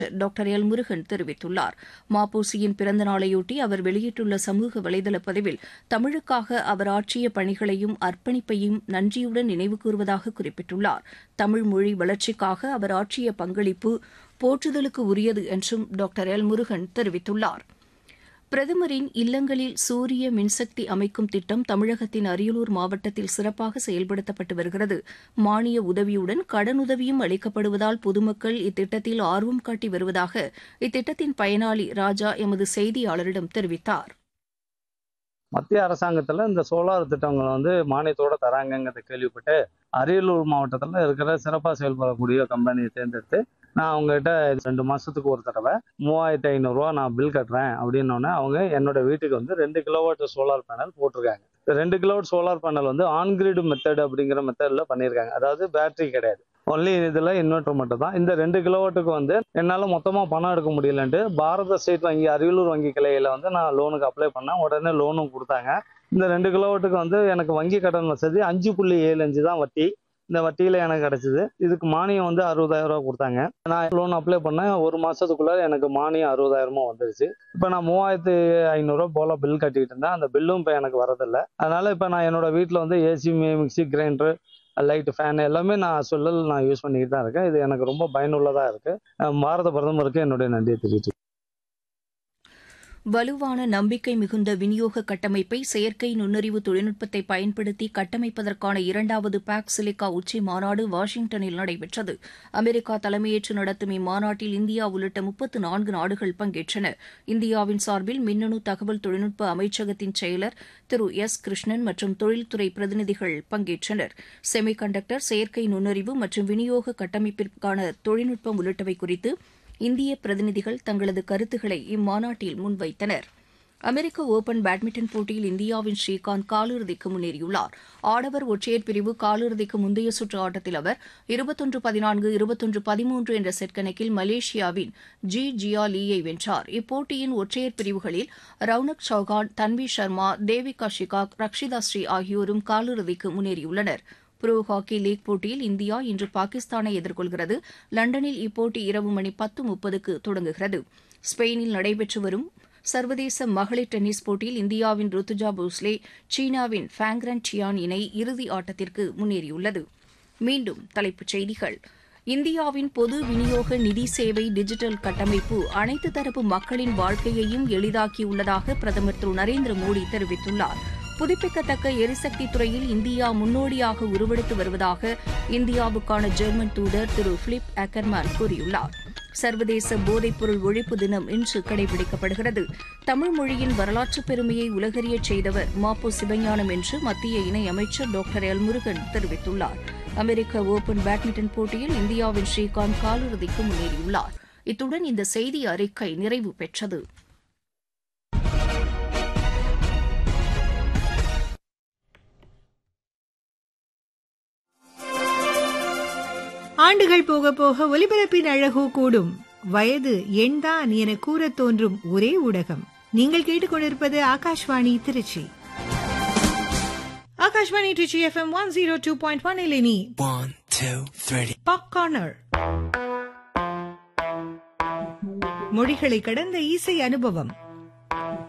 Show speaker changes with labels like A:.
A: Doctor L Murugan தெரிவித்துள்ளார் மாப்போசியின் பிறந்த நாளையொட்டி அவர் வெளியிட்டுள்ள சமூக வலைதள பதிவில் தமிழுக்காக அவர் ஆற்றிய பணிகளையும் அர்ப்பணிப்பையும் நன்றியுடன் நினைவு கூறுவதாக குறிப்பிட்டுள்ளார் தமிழ் மொழி வளர்ச்சிக்காக அவர் ஆற்றிய பங்களிப்பு போற்றுதலுக்கு உரியது என்றும் டாக்டர் எல் முருகன் தெரிவித்துள்ளார் பிரதமரின் இல்லங்களில் சூரிய மின்சக்தி அமைக்கும் திட்டம் தமிழகத்தின் அரியலூர் மாவட்டத்தில் சிறப்பாக செயல்படுத்தப்பட்டு வருகிறது மானிய உதவியுடன் கடனுதவியும் அளிக்கப்படுவதால் பொதுமக்கள் இத்திட்டத்தில் ஆர்வம் காட்டி வருவதாக இத்திட்டத்தின் பயனாளி ராஜா எமது செய்தியாளரிடம் தெரிவித்தார்
B: மத்திய அரசாங்கத்தில் இந்த சோலார் திட்டங்களை வந்து மானியத்தோட தராங்கங்கிறத கேள்விப்பட்டு அரியலூர் மாவட்டத்தில் இருக்கிற சிறப்பாக செயல்படக்கூடிய கம்பெனியை தேர்ந்தெடுத்து நான் அவங்ககிட்ட ரெண்டு மாதத்துக்கு ஒரு தடவை மூவாயிரத்தி ஐநூறுரூவா நான் பில் கட்டுறேன் அப்படின்னோடனே அவங்க என்னோட வீட்டுக்கு வந்து ரெண்டு கிலோவாட் சோலார் பேனல் போட்டிருக்காங்க இந்த ரெண்டு கிலோவாட் சோலார் பேனல் வந்து ஆன்கிரிட் மெத்தட் அப்படிங்கிற மெத்தடில் பண்ணியிருக்காங்க அதாவது பேட்டரி கிடையாது ஒன்லி இதில் இன்வெர்டர் மட்டும் தான் இந்த ரெண்டு கிலோவாட்டுக்கு வந்து என்னால் மொத்தமாக பணம் எடுக்க முடியலன்ட்டு பாரத ஸ்டேட் வங்கி அரியலூர் வங்கி கிளையில் வந்து நான் லோனுக்கு அப்ளை பண்ணேன் உடனே லோனும் கொடுத்தாங்க இந்த ரெண்டு கிலோவாட்டுக்கு வந்து எனக்கு வங்கி கடன் வசதி அஞ்சு புள்ளி ஏழு அஞ்சு தான் வட்டி இந்த வட்டியில் எனக்கு கிடச்சிது இதுக்கு மானியம் வந்து அறுபதாயிரம் ரூபா கொடுத்தாங்க நான் லோன் அப்ளை பண்ணேன் ஒரு மாதத்துக்குள்ளே எனக்கு மானியம் அறுபதாயிரமா வந்துருச்சு இப்போ நான் மூவாயிரத்து ஐநூறுரூவா போல் பில் கட்டிக்கிட்டு இருந்தேன் அந்த பில்லும் இப்போ எனக்கு வரதில்லை அதனால் இப்போ நான் என்னோட வீட்டில் வந்து AC mixie grinder light fan எல்லாமே நான் சொல்லல் நான் யூஸ் பண்ணிக்கிட்டு தான் இருக்கேன் இது எனக்கு ரொம்ப பயனுள்ளதாக இருக்குது பாரத பிரதமருக்கு என்னுடைய நன்றியை தெரிவித்து
A: வலுவான நம்பிக்கை மிகுந்த விநியோக கட்டமைப்பை செயற்கை நுண்ணறிவு தொழில்நுட்பத்தை பயன்படுத்தி கட்டமைப்பதற்கான இரண்டாவது பாக் சிலிக்கா உச்சி மாநாடு வாஷிங்டனில் நடைபெற்றது அமெரிக்கா தலைமையேற்று நடத்தும் இம்மாநாட்டில் இந்தியா உள்ளிட்ட முப்பத்து நான்கு நாடுகள் பங்கேற்றன இந்தியாவின் சார்பில் மின்னணு தகவல் தொழில்நுட்ப அமைச்சகத்தின் செயலர் திரு எஸ் கிருஷ்ணன் மற்றும் தொழில்துறை பிரதிநிதிகள் பங்கேற்றனர் செமி கண்டக்டர் செயற்கை நுண்ணறிவு மற்றும் விநியோக கட்டமைப்பிற்கான தொழில்நுட்பம் உள்ளிட்டவை குறித்து இந்திய பிரதிநிதிகள் தங்களது கருத்துக்களை இம்மாநாட்டில் முன்வைத்தனர் அமெரிக்க ஒபன் பேட்மிண்டன் போட்டியில் இந்தியாவின் ஸ்ரீகாந்த் காலிறுதிக்கு முன்னேறியுள்ளார் ஆடவர் ஒற்றையர் பிரிவு காலிறுதிக்கு முந்தைய சுற்று ஆட்டத்தில் அவர் இருபத்தொன்று பதினான்கு இருபத்தொன்று பதிமூன்று என்ற செட் கணக்கில் மலேசியாவின் ஜி ஜியா லீயை வென்றார் இப்போட்டியின் ஒற்றையர் பிரிவுகளில் ரவுனக் சௌகான் தன்வி சர்மா தேவிகா ஷிகாக் ரக்ஷிதா ஸ்ரீ ஆகியோரும் காலிறுதிக்கு முன்னேறியுள்ளனர் புரோ ஹாக்கி லீக் போட்டியில் இந்தியா இன்று பாகிஸ்தானை எதிர்கொள்கிறது லண்டனில் இப்போட்டி இரவு மணி பத்து முப்பதுக்கு தொடங்குகிறது ஸ்பெயினில் நடைபெற்று வரும் சர்வதேச மகளிர் டென்னிஸ் போட்டியில் இந்தியாவின் ருத்துஜா போஸ்லே சீனாவின் ஃபேங்ரன் சியான் இணை இறுதி ஆட்டத்திற்கு முன்னேறியுள்ளது மீண்டும் தலைப்புச் செய்திகள் இந்தியாவின் பொது விநியோக நிதி சேவை டிஜிட்டல் கட்டமைப்பு அனைத்து தரப்பு மக்களின் வாழ்க்கையையும் எளிதாக்கியுள்ளதாக பிரதமர் திரு நரேந்திர மோடி தெரிவித்துள்ளார் புதுப்பிக்கத்தக்க எரிசக்தி துறையில் இந்தியா முன்னோடியாக உருவெடுத்து வருவதாக இந்தியாவுக்கான ஜெர்மன் தூதர் திரு பிலிப் அக்கர்மேன் கூறியுள்ளார் சர்வதேச போதைப்பொருள் ஒழிப்பு தினம் இன்று கடைபிடிக்கப்படுகிறது தமிழ் மொழியின் வரலாற்றுப் பெருமையை உலகறியச் செய்தவர் மாப்போ சிவஞானம் என்று மத்திய இணையமைச்சர் டாக்டர் எல் முருகன் தெரிவித்துள்ளார் அமெரிக்க ஓபன் பேட்மிண்டன் போட்டியில் இந்தியாவின் ஸ்ரீகாந்த் காலிறுதிக்கு முன்னேறியுள்ளார் இத்துடன் இந்த செய்தி அறிக்கை நிறைவு பெற்றது
C: ஆண்டுகள் போக போக ஒலிபரப்பின் அழகோ கூடும் வயது எண்தான் என கூறத் தோன்றும் ஒரே ஊடகம் நீங்கள் கேட்டுக்கொண்டிருப்பது Akashvani Tiruchi Akashvani Tiruchi F M one zero two point one இலினி
D: One, two, three.
C: Pop corner மொழிகளை கடந்த இசை அனுபவம்